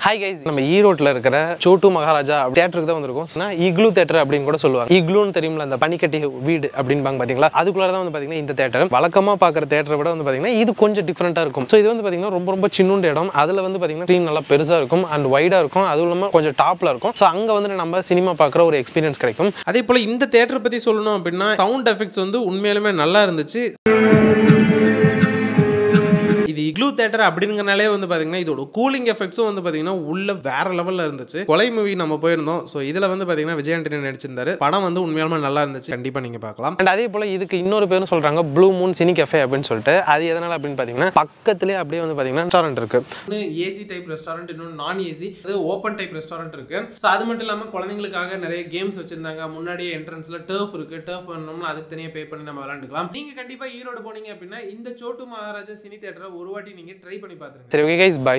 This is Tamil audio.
ஹாய் கைஸ் நம்ம ஈரோட்டில் இருக்கிற சோட்டு மகாராஜா தேட்டருக்கு தான் வந்திருக்கோம் சொன்னா இக்லூ தேட்டர் அப்படின்னு கூட சொல்லுவாங்க இக்லூன்னு தெரியும்ல அந்த பனிக்கட்டி வீடு அப்படின்பாங்க பார்த்தீங்களா அதுக்குள்ள தான் வந்து பார்த்தீங்கன்னா இந்த தேட்டர் வழக்கமாக பார்க்குற தேட்டரை விட வந்து பார்த்தீங்கன்னா இது கொஞ்சம் டிஃப்ரெண்ட்டாக இருக்கும் ஸோ இது வந்து பார்த்தீங்கன்னா ரொம்ப ரொம்ப சின்னுண்ட இடம் அதில் வந்து பார்த்தீங்கன்னா ஸ்க்ரீன் நல்லா பெருசாக இருக்கும் அண்ட் வைடாக இருக்கும் அதுவும் இல்லாமல் கொஞ்சம் டாப்பில் இருக்கும் ஸோ அங்கே வந்து நம்ம சினிமா பார்க்குற ஒரு எக்ஸ்பீரியன்ஸ் கிடைக்கும் அதே போல் இந்த தேட்டரை பற்றி சொல்லணும் அப்படின்னா சவுண்ட் எஃபெக்ட்ஸ் வந்து உண்மையிலுமே நல்லா இருந்துச்சு இது இக்லூ தேட்டர் அப்படிங்கிறனாலே வந்து பார்த்தீங்கன்னா இதோட கூலிங் எஃபெக்ட்ஸும் வந்து பார்த்தீங்கன்னா உள்ள வேற லெவலில் இருந்துச்சு கொலை மூவி நம்ம போயிருந்தோம் ஸோ இதில் வந்து பார்த்தீங்கன்னா விஜய் ஆண்டனி நடிச்சிருந்தாரு படம் வந்து உண்மையாலுமே நல்லா இருந்துச்சு கண்டிப்பாக நீங்கள் பார்க்கலாம் அண்ட் அதே போல் இதுக்கு இன்னொரு பேரும் சொல்கிறாங்க ப்ளூ மூன் சினி கஃபே அப்படின்னு சொல்லிட்டு அது எதனால் அப்படின்னு பார்த்தீங்கன்னா பக்கத்துலேயே அப்படியே வந்து பார்த்தீங்கன்னா ரெஸ்டாரண்ட் இருக்குது ஒன்று ஏசி டைப் ரெஸ்டாரண்ட் இன்னொன்று நான் ஏசி அது ஓப்பன் டைப் ரெஸ்டாரண்ட் இருக்கு ஸோ அது மட்டும் இல்லாமல் குழந்தைங்களுக்காக நிறைய கேம்ஸ் வச்சிருந்தாங்க முன்னாடியே என்ட்ரன்ஸ்ல டர்ஃப் இருக்கு டர்ஃப் வேணும்னா அதுக்கு தனியாக பே பண்ணி நம்ம விளாண்டுக்கலாம் நீங்க கண்டிப்பா ஈரோடு போனீங்க அப்படின்னா இந்த சோட்டு மகாராஜா சினி தேட்டரை ஒரு வாட்டி நீங்க ட்ரை பண்ணி பார்த்துருங்க சரி ஓகே கைஸ் பை